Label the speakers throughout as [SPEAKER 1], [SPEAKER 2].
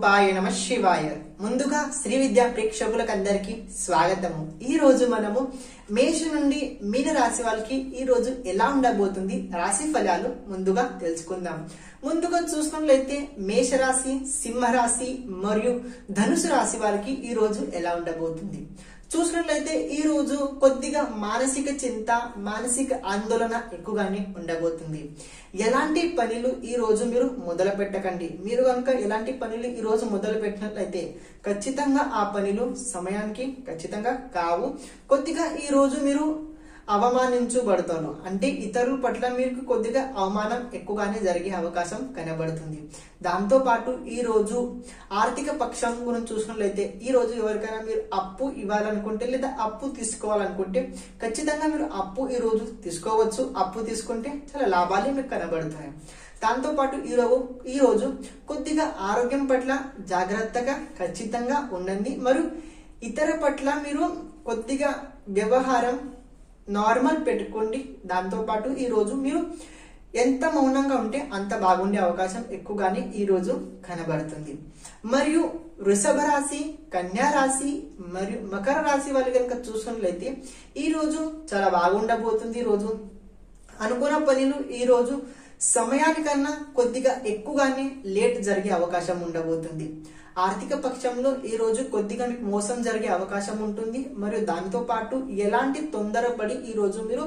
[SPEAKER 1] స్వరూపాయ నమ శివాయ ముందుగా శ్రీ విద్యా ప్రేక్షకులకు అందరికి స్వాగతము ఈ రోజు మనము మేష నుండి మీన రాశి వాళ్ళకి ఈ రోజు ఎలా ఉండబోతుంది రాశి ఫలాలు ముందుగా తెలుసుకుందాం ముందుగా చూసినట్లయితే మేష రాశి సింహ రాశి మరియు ధనుసు రాశి వారికి ఈ రోజు ఎలా ఉండబోతుంది చూసినట్లయితే ఈ రోజు కొద్దిగా మానసిక చింత మానసిక ఆందోళన ఎక్కువగానే ఉండబోతుంది ఎలాంటి పనులు ఈ రోజు మీరు మొదలు పెట్టకండి మీరు కనుక ఎలాంటి పనులు ఈ రోజు మొదలు పెట్టినట్లయితే ఖచ్చితంగా ఆ పనులు సమయానికి ఖచ్చితంగా కావు కొద్దిగా ఈ రోజు మీరు అవమానించబడతాను అంటే ఇతరుల పట్ల మీకు కొద్దిగా అవమానం ఎక్కువగానే జరిగే అవకాశం కనబడుతుంది దాంతో పాటు ఈ రోజు ఆర్థిక పక్షం గురించి చూసినట్లయితే ఈ రోజు ఎవరికైనా మీరు అప్పు ఇవ్వాలనుకుంటే లేదా అప్పు తీసుకోవాలనుకుంటే ఖచ్చితంగా మీరు అప్పు ఈ రోజు తీసుకోవచ్చు అప్పు తీసుకుంటే చాలా లాభాలే మీకు కనబడుతున్నాయి దాంతో పాటు ఈ రోజు ఈ రోజు కొద్దిగా ఆరోగ్యం పట్ల జాగ్రత్తగా ఖచ్చితంగా ఉండండి మరియు ఇతర పట్ల మీరు కొద్దిగా వ్యవహారం నార్మల్ పెట్టుకోండి దాంతో పాటు ఈ రోజు మీరు ఎంత మౌనంగా ఉంటే అంత బాగుండే అవకాశం ఎక్కువగానే ఈ రోజు కనబడుతుంది మరియు వృషభ రాశి కన్యా రాశి మరియు మకర రాశి వాళ్ళు కనుక చూసినట్లయితే ఈ రోజు చాలా బాగుండబోతుంది ఈ రోజు అనుకున్న పనులు ఈ రోజు సమయానికన్నా కొద్దిగా ఎక్కువగానే లేట్ జరిగే అవకాశం ఉండబోతుంది ఆర్థిక పక్షంలో ఈ రోజు కొద్దిగా మీకు మోసం జరిగే అవకాశం ఉంటుంది మరియు దాంతో పాటు ఎలాంటి తొందరపడి ఈ రోజు మీరు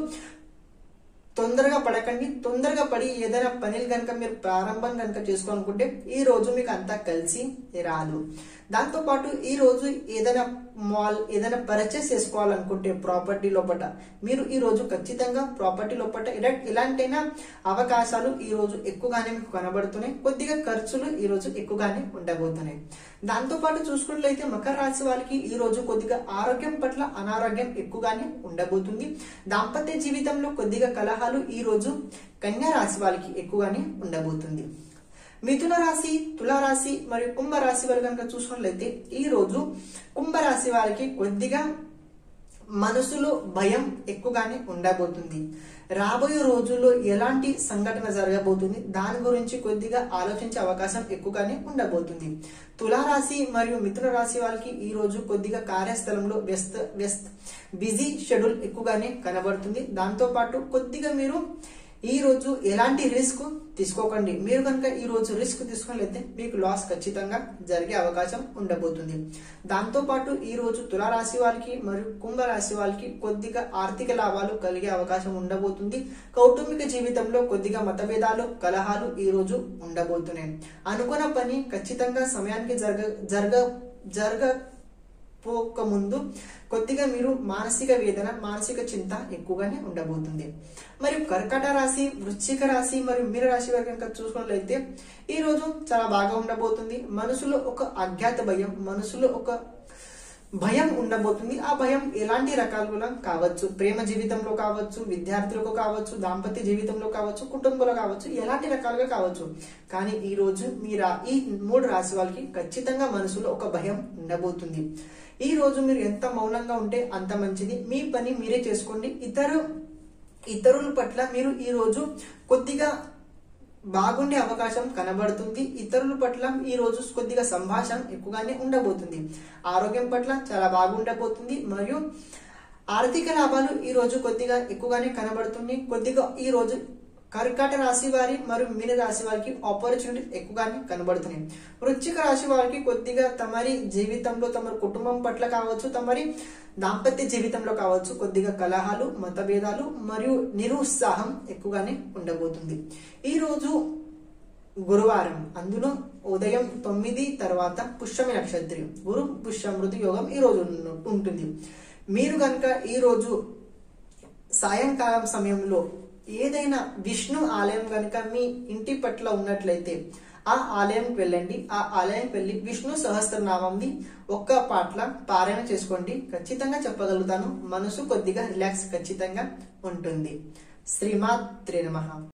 [SPEAKER 1] తొందరగా పడకండి తొందరగా పడి ఏదైనా పనులు కనుక మీరు ప్రారంభం కనుక చేసుకోవాలనుకుంటే ఈ రోజు మీకు అంతా కలిసి రాదు దాంతో పాటు ఈ రోజు ఏదైనా మాల్ ఏదైనా పర్చేస్ చేసుకోవాలనుకుంటే ప్రాపర్టీ లోపల మీరు ఈ రోజు ఖచ్చితంగా ప్రాపర్టీ లోపల ఇలా- ఇలాంటైనా అవకాశాలు ఈ రోజు ఎక్కువగానే మీకు కనబడుతున్నాయి కొద్దిగా ఖర్చులు ఈ రోజు ఎక్కువగానే ఉండబోతున్నాయి దాంతో పాటు చూసుకున్నట్లయితే మకర రాశి వాళ్ళకి ఈ రోజు కొద్దిగా ఆరోగ్యం పట్ల అనారోగ్యం ఎక్కువగానే ఉండబోతుంది దాంపత్య జీవితంలో కొద్దిగా కలహాలు ఈ రోజు కన్యా రాశి వాళ్ళకి ఎక్కువగానే ఉండబోతుంది మిథున రాశి తులారాశి మరియు కుంభ రాశి వారు కనుక చూసుకున్నట్లయితే ఈ రోజు కుంభ రాశి వారికి కొద్దిగా మనసులో భయం ఎక్కువగానే ఉండబోతుంది రాబోయే రోజుల్లో ఎలాంటి సంఘటన జరగబోతుంది దాని గురించి కొద్దిగా ఆలోచించే అవకాశం ఎక్కువగానే ఉండబోతుంది తులారాశి మరియు మిథున రాశి వాళ్ళకి ఈ రోజు కొద్దిగా కార్యస్థలంలో వ్యస్త వ్యస్త బిజీ షెడ్యూల్ ఎక్కువగానే కనబడుతుంది దాంతో పాటు కొద్దిగా మీరు ఈ రోజు ఎలాంటి రిస్క్ తీసుకోకండి మీరు కనుక ఈ రోజు రిస్క్ తీసుకున్నట్లయితే మీకు లాస్ ఖచ్చితంగా జరిగే అవకాశం ఉండబోతుంది దాంతో పాటు ఈ రోజు తులారాశి వారికి మరియు కుంభ రాశి వారికి కొద్దిగా ఆర్థిక లాభాలు కలిగే అవకాశం ఉండబోతుంది కౌటుంబిక జీవితంలో కొద్దిగా మతభేదాలు కలహాలు ఈ రోజు ఉండబోతున్నాయి అనుకున్న పని ఖచ్చితంగా సమయానికి జరగ జరగ జరగ పోక ముందు కొద్దిగా మీరు మానసిక వేదన మానసిక చింత ఎక్కువగానే ఉండబోతుంది మరియు కర్కట రాశి వృశ్చిక రాశి మరియు మీన రాశి వారి కనుక చూసుకున్నట్లయితే ఈ రోజు చాలా బాగా ఉండబోతుంది మనసులో ఒక అజ్ఞాత భయం మనసులో ఒక భయం ఉండబోతుంది ఆ భయం ఎలాంటి రకాలుగా కావచ్చు ప్రేమ జీవితంలో కావచ్చు విద్యార్థులకు కావచ్చు దాంపత్య జీవితంలో కావచ్చు కుటుంబంలో కావచ్చు ఎలాంటి రకాలుగా కావచ్చు కానీ ఈ రోజు మీరు ఈ మూడు రాశి వాళ్ళకి ఖచ్చితంగా మనసులో ఒక భయం ఉండబోతుంది ఈ రోజు మీరు ఎంత మౌనంగా ఉంటే అంత మంచిది మీ పని మీరే చేసుకోండి ఇతరు ఇతరుల పట్ల మీరు ఈ రోజు కొద్దిగా బాగుండే అవకాశం కనబడుతుంది ఇతరుల పట్ల ఈ రోజు కొద్దిగా సంభాషణ ఎక్కువగానే ఉండబోతుంది ఆరోగ్యం పట్ల చాలా బాగుండబోతుంది మరియు ఆర్థిక లాభాలు ఈ రోజు కొద్దిగా ఎక్కువగానే కనబడుతుంది కొద్దిగా ఈ రోజు కర్కాట రాశి వారి మరియు మీన రాశి వారికి ఆపర్చునిటీస్ ఎక్కువగానే కనబడుతున్నాయి వృశ్చిక రాశి వారికి కొద్దిగా తమరి జీవితంలో తమ కుటుంబం పట్ల కావచ్చు తమరి దాంపత్య జీవితంలో కావచ్చు కొద్దిగా కలహాలు మతభేదాలు మరియు నిరుత్సాహం ఎక్కువగానే ఉండబోతుంది ఈ రోజు గురువారం అందులో ఉదయం తొమ్మిది తర్వాత పుష్యమి నక్షత్రం గురు పుష్యమృతి యోగం ఈ రోజు ఉన్న- ఉంటుంది మీరు కనుక ఈ రోజు సాయంకాలం సమయంలో ఏదైనా విష్ణు ఆలయం కనుక మీ ఇంటి పట్ల ఉన్నట్లయితే ఆ ఆలయంకి వెళ్ళండి ఆ ఆలయంకి వెళ్ళి విష్ణు సహస్రనామంని ఒక్క పాటల పారాయణ చేసుకోండి ఖచ్చితంగా చెప్పగలుగుతాను మనసు కొద్దిగా రిలాక్స్ ఖచ్చితంగా ఉంటుంది శ్రీమాత్రే నమః